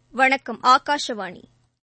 வணக்கம் ஆகாஷவாணி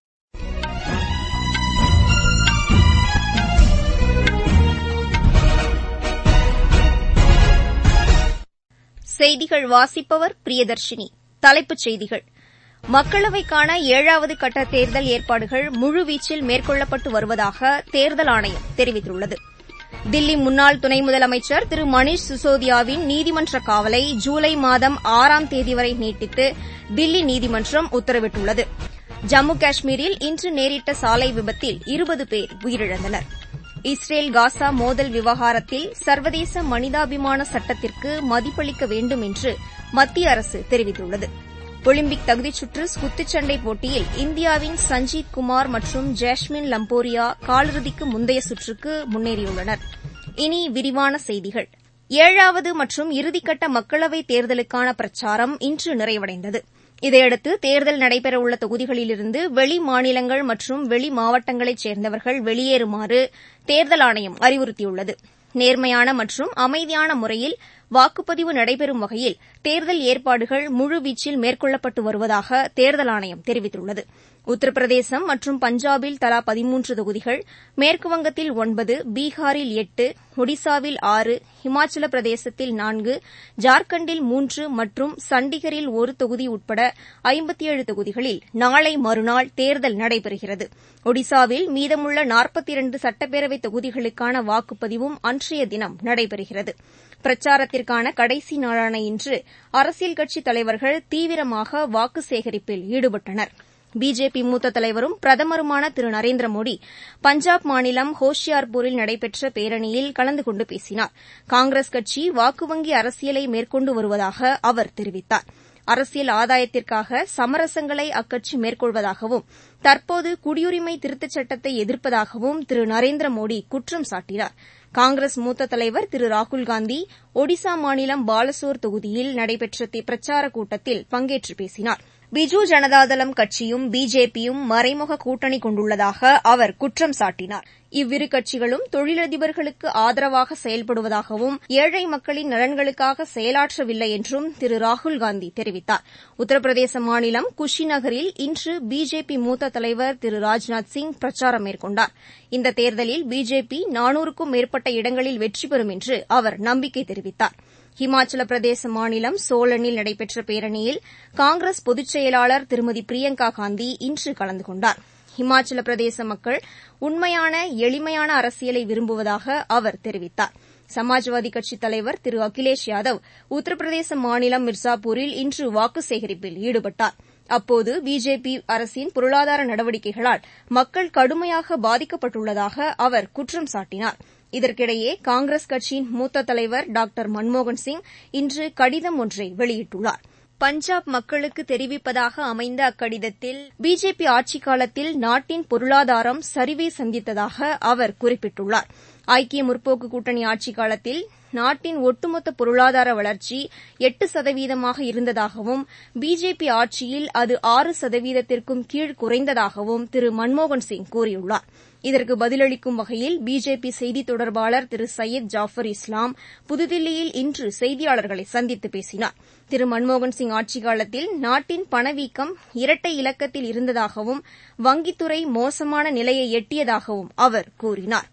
செய்திகள் வாசிப்பவர் பிரியதர்ஷினி தலைப்புச் செய்திகள் மக்களவைக்கான ஏழாவது கட்ட தேர்தல் ஏற்பாடுகள் முழுவீச்சில் மேற்கொள்ளப்பட்டு வருவதாக தேர்தல் ஆணையம் தெரிவித்துள்ளது தில்லி முன்னாள் துணை முதலமைச்சர் திரு மணீஷ் சிசோதியாவின் நீதிமன்ற காவலை ஜூலை மாதம் ஆறாம் தேதி வரை நீட்டித்து தில்லி நீதிமன்றம் உத்தரவிட்டுள்ளது ஜம்மு காஷ்மீரில் இன்று நேரிட்ட சாலை விபத்தில் இருபது பேர் உயிரிழந்தனர் இஸ்ரேல் காசா மோதல் விவகாரத்தில் சர்வதேச மனிதாபிமான சட்டத்திற்கு மதிப்பளிக்க வேண்டும் என்று மத்திய அரசு தெரிவித்துள்ளது ஒலிம்பிக் தகுதிச்சுற்று குத்துச்சண்டை போட்டியில் இந்தியாவின் சஞ்சீத் குமார் மற்றும் ஜாஸ்மின் லம்போரியா காலிறுதிக்கு முந்தைய சுற்றுக்கு முன்னேறியுள்ளனர் இனி விரிவான செய்திகள் ஏழாவது மற்றும் இறுதிக்கட்ட மக்களவைத் தேர்தலுக்கான பிரச்சாரம் இன்று நிறைவடைந்தது இதையடுத்து தேர்தல் நடைபெறவுள்ள தொகுதிகளிலிருந்து வெளி மாநிலங்கள் மற்றும் வெளி மாவட்டங்களைச் சேர்ந்தவர்கள் வெளியேறுமாறு தேர்தல் ஆணையம் அறிவுறுத்தியுள்ளது நேர்மையான மற்றும் அமைதியான முறையில் வாக்குப்பதிவு நடைபெறும் வகையில் தேர்தல் ஏற்பாடுகள் முழுவீச்சில் மேற்கொள்ளப்பட்டு வருவதாக தேர்தல் ஆணையம் தெரிவித்துள்ளது உத்தரப்பிரதேசம் மற்றும் பஞ்சாபில் தலா பதிமூன்று தொகுதிகள் மேற்குவங்கத்தில் ஒன்பது பீகாரில் எட்டு ஒடிசாவில் ஆறு இமாச்சல பிரதேசத்தில் நான்கு ஜார்க்கண்டில் மூன்று மற்றும் சண்டிகரில் ஒரு தொகுதி உட்பட ஐம்பத்தி ஏழு தொகுதிகளில் நாளை மறுநாள் தேர்தல் நடைபெறுகிறது ஒடிசாவில் மீதமுள்ள நாற்பத்தி இரண்டு சட்டப்பேரவை தொகுதிகளுக்கான வாக்குப்பதிவும் அன்றைய தினம் நடைபெறுகிறது பிரச்சாரத்திற்கான கடைசி நாளான இன்று அரசியல் கட்சித் தலைவர்கள் தீவிரமாக வாக்கு சேகரிப்பில் ஈடுபட்டனர் பிஜேபி மூத்த தலைவரும் பிரதமருமான திரு நரேந்திர மோடி பஞ்சாப் மாநிலம் ஹோஷியார்பூரில் நடைபெற்ற பேரணியில் கலந்து கொண்டு பேசினார் காங்கிரஸ் கட்சி வாக்கு வங்கி அரசியலை மேற்கொண்டு வருவதாக அவர் தெரிவித்தார் அரசியல் ஆதாயத்திற்காக சமரசங்களை அக்கட்சி மேற்கொள்வதாகவும் தற்போது குடியுரிமை திருத்தச் சட்டத்தை எதிர்ப்பதாகவும் திரு நரேந்திர மோடி குற்றம் சாட்டினார் காங்கிரஸ் மூத்த தலைவர் திரு ராகுல்காந்தி ஒடிசா மாநிலம் பாலசோர் தொகுதியில் நடைபெற்ற பிரச்சாரக் கூட்டத்தில் பங்கேற்று பேசினார் பிஜு ஜனதாதளம் கட்சியும் பிஜேபியும் மறைமுக கூட்டணி கொண்டுள்ளதாக அவர் குற்றம் சாட்டினார் இவ்விரு கட்சிகளும் தொழிலதிபர்களுக்கு ஆதரவாக செயல்படுவதாகவும் ஏழை மக்களின் நலன்களுக்காக செயலாற்றவில்லை என்றும் திரு ராகுல்காந்தி தெரிவித்தார் உத்தரப்பிரதேச மாநிலம் குஷி நகரில் இன்று பிஜேபி மூத்த தலைவர் திரு ராஜ்நாத் சிங் பிரச்சாரம் மேற்கொண்டார் இந்த தேர்தலில் பிஜேபி நானூறுக்கும் மேற்பட்ட இடங்களில் வெற்றி பெறும் என்று அவர் நம்பிக்கை தெரிவித்தார் ஹிமாச்சல பிரதேச மாநிலம் சோலனில் நடைபெற்ற பேரணியில் காங்கிரஸ் பொதுச் செயலாளர் திருமதி பிரியங்கா காந்தி இன்று கலந்து கொண்டார் ஹிமாச்சல பிரதேச மக்கள் உண்மையான எளிமையான அரசியலை விரும்புவதாக அவர் தெரிவித்தார் சமாஜ்வாதி கட்சித் தலைவர் திரு அகிலேஷ் யாதவ் உத்தரப்பிரதேச மாநிலம் மிர்சாபூரில் இன்று வாக்கு சேகரிப்பில் ஈடுபட்டார் அப்போது பிஜேபி அரசின் பொருளாதார நடவடிக்கைகளால் மக்கள் கடுமையாக பாதிக்கப்பட்டுள்ளதாக அவர் குற்றம் சாட்டினார் இதற்கிடையே காங்கிரஸ் கட்சியின் மூத்த தலைவர் டாக்டர் மன்மோகன் சிங் இன்று கடிதம் ஒன்றை வெளியிட்டுள்ளார் பஞ்சாப் மக்களுக்கு தெரிவிப்பதாக அமைந்த அக்கடிதத்தில் பிஜேபி ஆட்சிக் காலத்தில் நாட்டின் பொருளாதாரம் சரிவை சந்தித்ததாக அவர் குறிப்பிட்டுள்ளார் ஐக்கிய முற்போக்கு கூட்டணி ஆட்சிக் காலத்தில் நாட்டின் ஒட்டுமொத்த பொருளாதார வளர்ச்சி எட்டு சதவீதமாக இருந்ததாகவும் பிஜேபி ஆட்சியில் அது ஆறு சதவீதத்திற்கும் கீழ் குறைந்ததாகவும் திரு மன்மோகன் சிங் கூறியுள்ளார் இதற்கு பதிலளிக்கும் வகையில் பிஜேபி செய்தித் தொடர்பாளர் திரு சையத் ஜாஃபர் இஸ்லாம் புதுதில்லியில் இன்று செய்தியாளர்களை சந்தித்து பேசினார் திரு மன்மோகன் சிங் ஆட்சிக் காலத்தில் நாட்டின் பணவீக்கம் இரட்டை இலக்கத்தில் இருந்ததாகவும் வங்கித்துறை மோசமான நிலையை எட்டியதாகவும் அவர் கூறினார்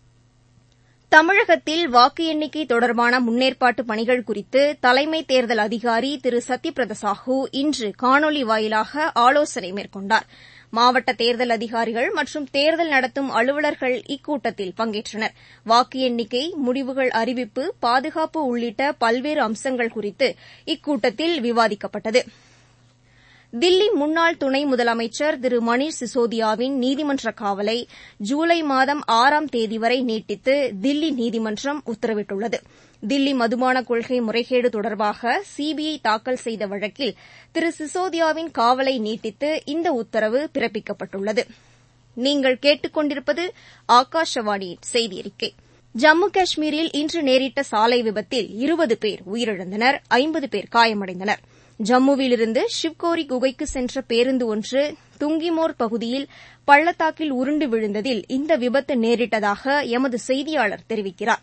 தமிழகத்தில் வாக்கு எண்ணிக்கை தொடர்பான முன்னேற்பாட்டு பணிகள் குறித்து தலைமை தேர்தல் அதிகாரி திரு சத்யபிரத சாஹூ இன்று காணொலி வாயிலாக ஆலோசனை மேற்கொண்டார் மாவட்ட தேர்தல் அதிகாரிகள் மற்றும் தேர்தல் நடத்தும் அலுவலர்கள் இக்கூட்டத்தில் பங்கேற்றனர் வாக்கு எண்ணிக்கை முடிவுகள் அறிவிப்பு பாதுகாப்பு உள்ளிட்ட பல்வேறு அம்சங்கள் குறித்து இக்கூட்டத்தில் விவாதிக்கப்பட்டது தில்லி முன்னாள் துணை முதலமைச்சர் திரு மணீஷ் சிசோதியாவின் நீதிமன்ற காவலை ஜூலை மாதம் ஆறாம் தேதி வரை நீட்டித்து தில்லி நீதிமன்றம் உத்தரவிட்டுள்ளது தில்லி மதுபான கொள்கை முறைகேடு தொடர்பாக சிபிஐ தாக்கல் செய்த வழக்கில் திரு சிசோதியாவின் காவலை நீட்டித்து இந்த உத்தரவு பிறப்பிக்கப்பட்டுள்ளது நீங்கள் கேட்டுக்கொண்டிருப்பது ஆகாஷவாணியின் செய்தி அறிக்கை ஜம்மு காஷ்மீரில் இன்று நேரிட்ட சாலை விபத்தில் இருபது பேர் உயிரிழந்தனர் ஐம்பது பேர் காயமடைந்தனர் ஜம்முவிலிருந்து ஷிவ்கோரி குகைக்கு சென்ற பேருந்து ஒன்று துங்கிமோர் பகுதியில் பள்ளத்தாக்கில் உருண்டு விழுந்ததில் இந்த விபத்து நேரிட்டதாக எமது செய்தியாளர் தெரிவிக்கிறார்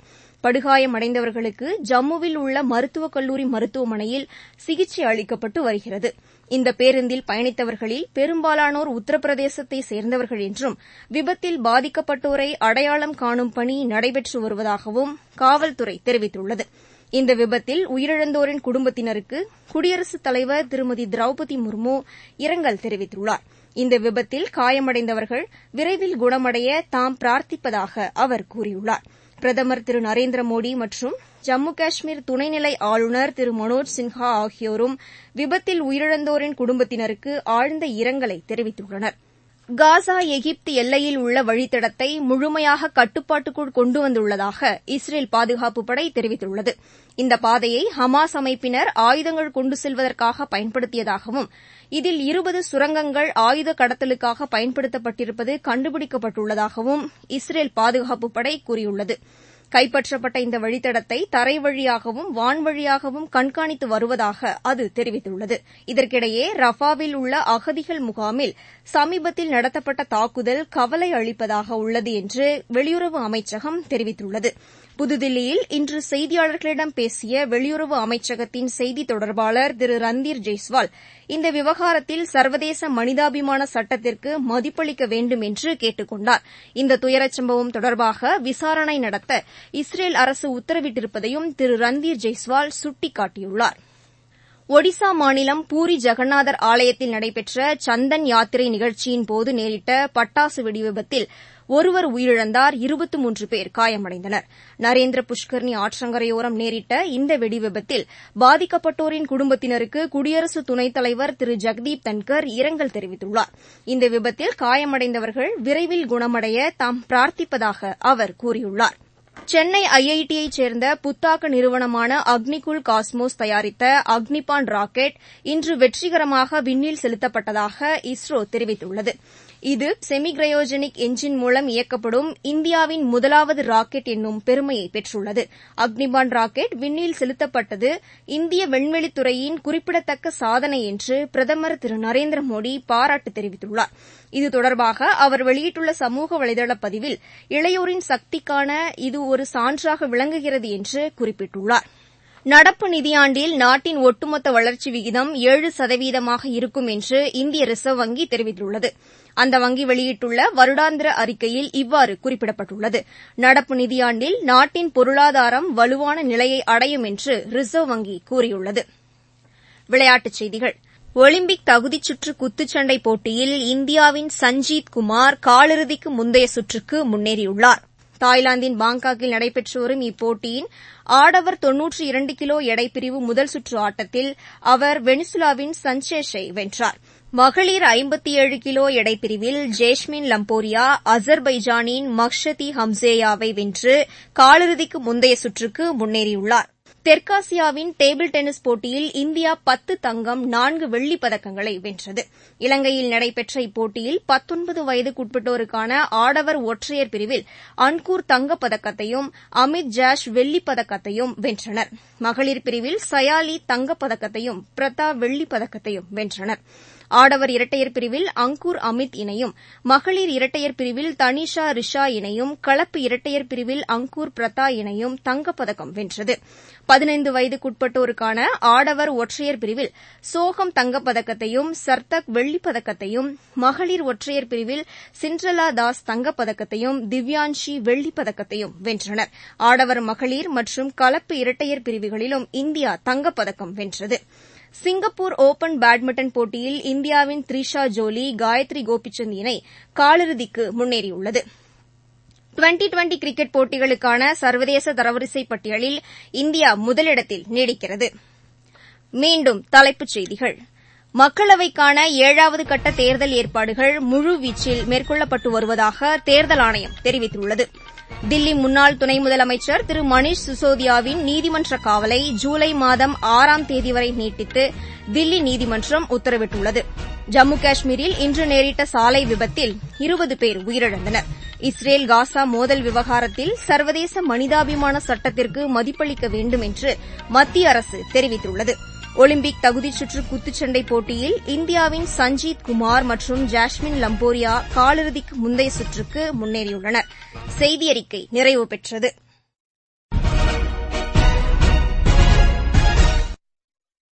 படுகாயமடைந்தவர்களுக்கு ஜம்முவில் உள்ள மருத்துவக் கல்லூரி மருத்துவமனையில் சிகிச்சை அளிக்கப்பட்டு வருகிறது இந்த பேருந்தில் பயணித்தவர்களில் பெரும்பாலானோர் உத்தரப்பிரதேசத்தை சேர்ந்தவர்கள் என்றும் விபத்தில் பாதிக்கப்பட்டோரை அடையாளம் காணும் பணி நடைபெற்று வருவதாகவும் காவல்துறை தெரிவித்துள்ளது இந்த விபத்தில் உயிரிழந்தோரின் குடும்பத்தினருக்கு குடியரசுத் தலைவர் திருமதி திரௌபதி முர்மு இரங்கல் தெரிவித்துள்ளார் இந்த விபத்தில் காயமடைந்தவர்கள் விரைவில் குணமடைய தாம் பிரார்த்திப்பதாக அவர் கூறியுள்ளார் பிரதமர் திரு நரேந்திர மோடி மற்றும் ஜம்மு காஷ்மீர் துணைநிலை ஆளுநர் திரு மனோஜ் சின்ஹா ஆகியோரும் விபத்தில் உயிரிழந்தோரின் குடும்பத்தினருக்கு ஆழ்ந்த இரங்கலை தெரிவித்துள்ளனர் காசா எகிப்து எல்லையில் உள்ள வழித்தடத்தை முழுமையாக கட்டுப்பாட்டுக்குள் கொண்டு வந்துள்ளதாக இஸ்ரேல் பாதுகாப்புப் படை தெரிவித்துள்ளது இந்த பாதையை ஹமாஸ் அமைப்பினர் ஆயுதங்கள் கொண்டு செல்வதற்காக பயன்படுத்தியதாகவும் இதில் இருபது சுரங்கங்கள் ஆயுத கடத்தலுக்காக பயன்படுத்தப்பட்டிருப்பது கண்டுபிடிக்கப்பட்டுள்ளதாகவும் இஸ்ரேல் பாதுகாப்புப் படை கூறியுள்ளது கைப்பற்றப்பட்ட இந்த வழித்தடத்தை தரை வழியாகவும் வான்வழியாகவும் கண்காணித்து வருவதாக அது தெரிவித்துள்ளது இதற்கிடையே ரஃபாவில் உள்ள அகதிகள் முகாமில் சமீபத்தில் நடத்தப்பட்ட தாக்குதல் கவலை அளிப்பதாக உள்ளது என்று வெளியுறவு அமைச்சகம் தெரிவித்துள்ளது புதுதில்லியில் இன்று செய்தியாளர்களிடம் பேசிய வெளியுறவு அமைச்சகத்தின் செய்தி தொடர்பாளர் திரு ரந்தீர் ஜெய்ஸ்வால் இந்த விவகாரத்தில் சர்வதேச மனிதாபிமான சட்டத்திற்கு மதிப்பளிக்க வேண்டும் என்று கேட்டுக் கொண்டார் இந்த துயரச் சம்பவம் தொடர்பாக விசாரணை நடத்த இஸ்ரேல் அரசு உத்தரவிட்டிருப்பதையும் திரு ரந்தீர் ஜெய்ஸ்வால் சுட்டிக்காட்டியுள்ளார் ஒடிசா மாநிலம் பூரி ஜெகநாதர் ஆலயத்தில் நடைபெற்ற சந்தன் யாத்திரை நிகழ்ச்சியின் போது நேரிட்ட பட்டாசு வெடிவிபத்தில் ஒருவர் உயிரிழந்தார் இருபத்து மூன்று பேர் காயமடைந்தனர் நரேந்திர புஷ்கர்னி ஆற்றங்கரையோரம் நேரிட்ட இந்த வெடிவிபத்தில் பாதிக்கப்பட்டோரின் குடும்பத்தினருக்கு குடியரசு துணைத் தலைவர் திரு ஜெக்தீப் தன்கர் இரங்கல் தெரிவித்துள்ளார் இந்த விபத்தில் காயமடைந்தவர்கள் விரைவில் குணமடைய தாம் பிரார்த்திப்பதாக அவர் கூறியுள்ளார் சென்னை ஐஐடியைச் சேர்ந்த புத்தாக்க நிறுவனமான அக்னிகுல் காஸ்மோஸ் தயாரித்த அக்னிபான் ராக்கெட் இன்று வெற்றிகரமாக விண்ணில் செலுத்தப்பட்டதாக இஸ்ரோ தெரிவித்துள்ளது இது செமிக்ரையோஜெனிக் என்ஜின் மூலம் இயக்கப்படும் இந்தியாவின் முதலாவது ராக்கெட் என்னும் பெருமையை பெற்றுள்ளது அக்னிபான் ராக்கெட் விண்ணில் செலுத்தப்பட்டது இந்திய விண்வெளித்துறையின் குறிப்பிடத்தக்க சாதனை என்று பிரதமர் திரு நரேந்திர மோடி பாராட்டு தெரிவித்துள்ளார் இது தொடர்பாக அவர் வெளியிட்டுள்ள சமூக வலைதள பதிவில் இளையோரின் சக்திக்கான இது ஒரு சான்றாக விளங்குகிறது என்று குறிப்பிட்டுள்ளார் நடப்பு நிதியாண்டில் நாட்டின் ஒட்டுமொத்த வளர்ச்சி விகிதம் ஏழு சதவீதமாக இருக்கும் என்று இந்திய ரிசர்வ் வங்கி தெரிவித்துள்ளது அந்த வங்கி வெளியிட்டுள்ள வருடாந்திர அறிக்கையில் இவ்வாறு குறிப்பிடப்பட்டுள்ளது நடப்பு நிதியாண்டில் நாட்டின் பொருளாதாரம் வலுவான நிலையை அடையும் என்று ரிசர்வ் வங்கி கூறியுள்ளது விளையாட்டுச் செய்திகள் ஒலிம்பிக் தகுதிச் சுற்று குத்துச்சண்டை போட்டியில் இந்தியாவின் சஞ்சீத் குமார் காலிறுதிக்கு முந்தைய சுற்றுக்கு முன்னேறியுள்ளார் தாய்லாந்தின் பாங்காக்கில் நடைபெற்று வரும் இப்போட்டியின் ஆடவர் தொன்னூற்றி இரண்டு கிலோ எடைப்பிரிவு முதல் சுற்று ஆட்டத்தில் அவர் வெனிசுலாவின் சஞ்சேஷை வென்றார் மகளிர் ஐம்பத்தி ஏழு கிலோ எடைப்பிரிவில் ஜேஷ்மின் லம்போரியா அசர்பைஜானின் மக்ஷதி ஹம்சேயாவை வென்று காலிறுதிக்கு முந்தைய சுற்றுக்கு முன்னேறியுள்ளார் தெற்காசியாவின் டேபிள் டென்னிஸ் போட்டியில் இந்தியா பத்து தங்கம் நான்கு வெள்ளிப் பதக்கங்களை வென்றது இலங்கையில் நடைபெற்ற இப்போட்டியில் பத்தொன்பது வயதுக்குட்பட்டோருக்கான ஆடவர் ஒற்றையர் பிரிவில் அன்கூர் தங்கப் பதக்கத்தையும் அமித் ஜாஷ் வெள்ளிப் பதக்கத்தையும் வென்றனர் மகளிர் பிரிவில் சயாலி தங்கப் பதக்கத்தையும் பிரதா வெள்ளிப் பதக்கத்தையும் வென்றனர் ஆடவர் இரட்டையர் பிரிவில் அங்கூர் அமித் இணையும் மகளிர் இரட்டையர் பிரிவில் தனிஷா ரிஷா இணையும் கலப்பு இரட்டையர் பிரிவில் அங்கூர் பிரதா இணையும் தங்கப்பதக்கம் வென்றது பதினைந்து வயதுக்குட்பட்டோருக்கான ஆடவர் ஒற்றையர் பிரிவில் சோகம் தங்கப்பதக்கத்தையும் சர்தக் வெள்ளிப் பதக்கத்தையும் மகளிர் ஒற்றையர் பிரிவில் சிண்ட்ரலா தாஸ் தங்கப்பதக்கத்தையும் திவ்யான்ஷி வெள்ளிப் பதக்கத்தையும் வென்றனர் ஆடவர் மகளிர் மற்றும் கலப்பு இரட்டையர் பிரிவுகளிலும் இந்தியா தங்கப்பதக்கம் வென்றது சிங்கப்பூர் ஒபன் பேட்மிண்டன் போட்டியில் இந்தியாவின் த்ரிஷா ஜோலி காயத்ரி கோபிச்சந்த் இணை காலிறுதிக்கு முன்னேறியுள்ளது டுவெண்டி டுவெண்டி கிரிக்கெட் போட்டிகளுக்கான சர்வதேச தரவரிசை பட்டியலில் இந்தியா முதலிடத்தில் நீடிக்கிறது மீண்டும் தலைப்புச் செய்திகள் மக்களவைக்கான ஏழாவது கட்ட தேர்தல் ஏற்பாடுகள் முழுவீச்சில் மேற்கொள்ளப்பட்டு வருவதாக தேர்தல் ஆணையம் தெரிவித்துள்ளது தில்லி முன்னாள் துணை முதலமைச்சர் திரு மணீஷ் சிசோதியாவின் நீதிமன்ற காவலை ஜூலை மாதம் ஆறாம் தேதி வரை நீட்டித்து தில்லி நீதிமன்றம் உத்தரவிட்டுள்ளது ஜம்மு காஷ்மீரில் இன்று நேரிட்ட சாலை விபத்தில் இருபது பேர் உயிரிழந்தனர் இஸ்ரேல் காசா மோதல் விவகாரத்தில் சர்வதேச மனிதாபிமான சட்டத்திற்கு மதிப்பளிக்க வேண்டும் என்று மத்திய அரசு தெரிவித்துள்ளது ஒலிம்பிக் தகுதிச் சுற்று குத்துச்சண்டை போட்டியில் இந்தியாவின் சஞ்சீத் குமார் மற்றும் ஜாஸ்மின் லம்போரியா காலிறுதிக்கு முந்தைய சுற்றுக்கு முன்னேறியுள்ளனர் செய்தியறிக்கை நிறைவு பெற்றது